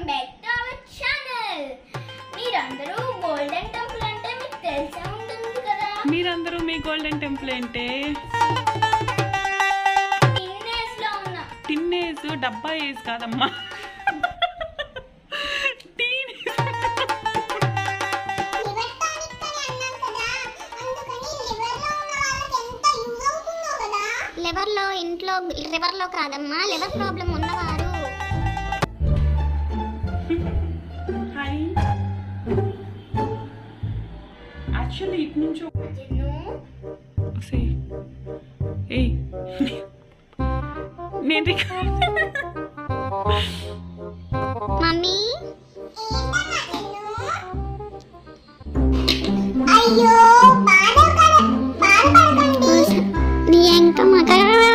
back to our channel మీరందరూ golden temple అంటే మీకు తెలిసే ఉంటుంది కదా మీరందరూ మీ గోల్డెన్ టెంపుల్ అంటే ఇన్నేస్ లో ఉన్న టిన్ ఏజ్ డబ్బా ఏజ్ కాదమ్మా టీన్ లివర్ టానిక్ అని అన్నాం కదా అందుకని లివర్ లో ఉన్న వాళ్ళకి ఎంత యూజ్ అవుతుందో కదా లివర్ లో ఇంట్లో లివర్ లో కాదమ్మా లివర్ ప్రాబ్లం ఉన్నవారు హాయ్ యాక్చువల్లీ ఇటు నుంచి జన్ను సే ఏయ్ నేను రికార్డ్ మమ్మీ అయ్యో బాధపడకండి నీ ఇంకా మగ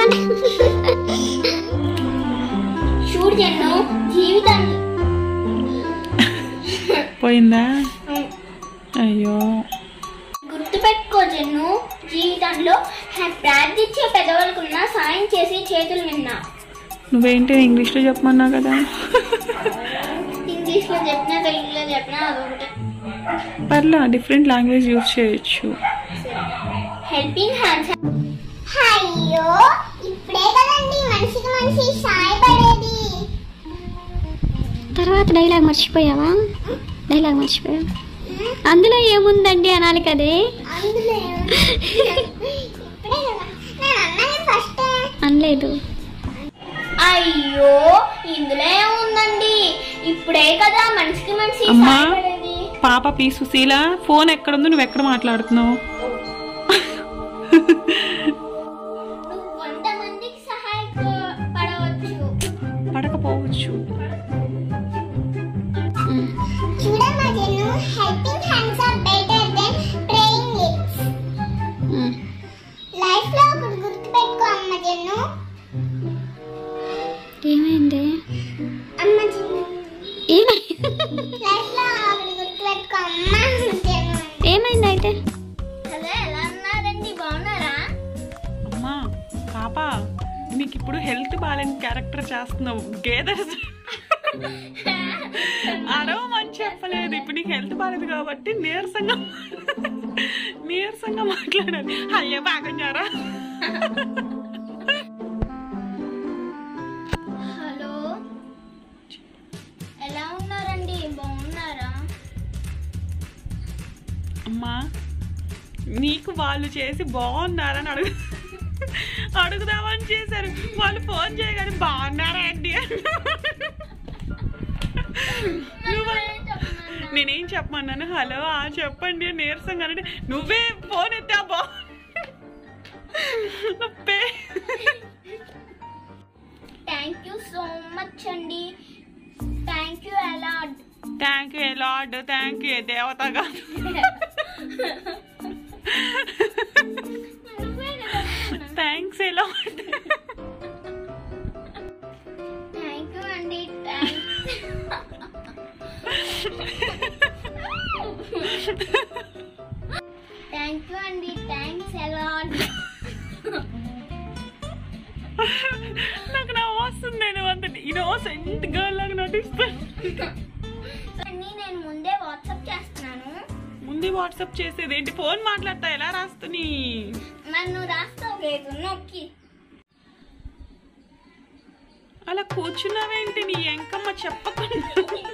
చూడు జన్ను జీవితం పోయిందా అయ్యో గుర్తుపెట్టుకో జన్ను జీవితంలో హ- ప్రార్థించే పెదవులకున్న సాయం చేసి చేతులు విన్నా నువ్వేంటి ఇంగ్లీష్లో చెప్పమన్నావు కదా ఇంగ్లీష్ లో చెప్పినా తెలుగులో చెప్పినా అదొకటి పర్లా డిఫరెంట్ లాంగ్వేజ్ యూజ్ చేయొచ్చు హెల్పింగ్ హ్యాండ్స్ అయ్యో ఇప్పుడే కదండి మనిషికి మనిషి సాయపడేది తర్వాత డైలాగ్ మర్చిపోయావా డైలాగ్ మర్చిపోయావా అందులో ఏముందండి అనాలి కదే అందులో ఇప్పుడే కదా నేను అన్నది ఫస్ట్ అనలేదు అయ్యో ఇందులో ఏముందండి ఇప్పుడే కదా మనిషికి మనిషి అమ్మా సాయపడేది పాప పీ సుశీల ఫోన్ ఎక్కడుందో నువ్వు ఎక్కడ మాట్లాడుతున్నావు నువ్వు కొంతమందికి సహాయపడవచ్చు పడకపోవచ్చు చూడమ్మా Jannu helping hands are better then praying lips life లో ఒకటి గుర్తుపెట్టుకో అమ్మ జన్ను ఏమైంది అమ్మ జన్ను ఏమై లైఫ్ లో ఒకటి గుర్తుపెట్టుకో అమ్మ జన్ను ఏమైంది అయితే హలో ఎలా ఉన్నారండి బాగున్నారా అమ్మా పాప నీకు ఇప్పుడు హెల్త్ బాగాలేని క్యారెక్టర్ చేస్తున్నావు గేదర్ అరవమని చెప్పలేదు ఇప్పుడు నీకు హెల్త్ బాగాలేదు కాబట్టి నీరసంగా నీరసంగా మాట్లాడాలి అయ్యో బాగున్నారా హలో ఎలా ఉన్నారండి బాగున్నారా అమ్మా నీకు వాళ్ళు చేసి బాగున్నారని అడుగు అడుగుదామని చేశారు వాళ్ళు ఫోన్ చేయగానే బాగున్నారా అండి నువ్వు నేనేం చెప్పమన్నాను హలో ఆ చెప్పండి అని నీరసంగా అంటే నువ్వే ఫోన్ ఎత్తా బా నొప్పే థ్యాంక్ యూ సో మచ్ అండి థ్యాంక్ యూ అలాడ్ thank you lord thank you దేవత కాదు థ్యాంక్స్ లార్డ్ థ్యాంక్ యూ అండి థ్యాంక్ థ్యాంక్ యూ అండి థ్యాంక్స్ అలాడ్ నాకు నా వస్తుంది నేను అంత ఇన్నోసెంట్ గర్ల్ లాగా నటిస్తాను అన్నీ నేను ముందే వాట్సాప్ చేస్తున్నాను ముందే వాట్సాప్ చేసేది ఏంటి ఫోన్ మాట్లాడతా ఎలా రాస్తుని నన్ను రాస్తావు లేదు నొక్కి అలా కూర్చున్నావేంటి నీ ఎంకమ్మ చెప్పకుండా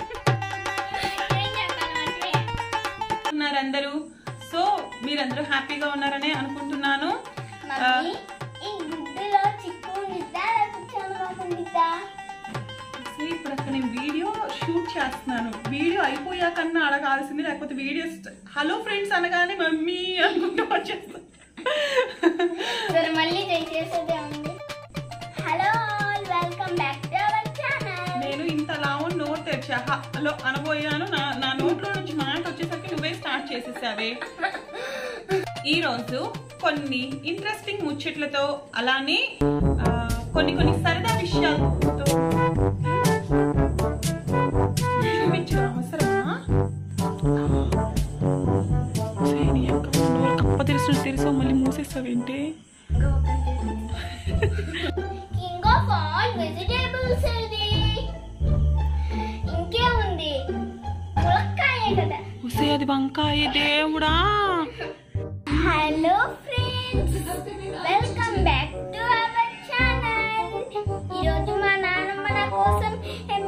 ఏం చెప్పాలంటే ఉన్నారు అందరూ సో మీరందరూ హ్యాపీగా ఉన్నారని అనుకుంటున్నాను మమ్మీ ఈ గుడ్డులో చిక్కు ఉండిద్దా లేకపోతే చంద్రబాబు ఉండిద్దా సో ఇప్పుడు అక్కడ నేను వీడియో షూట్ చేస్తున్నాను వీడియో అయిపోయాకన్నా అడగాల్సింది లేకపోతే వీడియో హలో ఫ్రెండ్స్ అనగానే మమ్మీ అనుకుంటూ వచ్చేస్తాను సరే మళ్ళీ చేసేదే ఉంది hello all welcome back to our channel నేను ఇంత లావు నోట్ తెచ్చా హలో అనబోయాను నా నా నోట్లో నుంచి మాట వచ్చేసరికి నువ్వే స్టార్ట్ చేసేసావే ఈ రోజు కొన్ని ఇంట్రెస్టింగ్ ముచ్చట్లతో అలానే ఆ, కొన్ని కొన్ని సరదా విషయాలతో చూపించడం అవసరమా సరే, నీ యొక్క నోరు కప్ప తెరిసిన తెరిసో మళ్ళీ మూసేస్తావేంటి కింగ్ ఆఫ్ ఆల్ వెజిటేబుల్స్ ఇది ఇంకేం వంకాయ దేవుడా hello friends welcome back to our channel ఈరోజు మా నాన్నమ్మ నా కోసం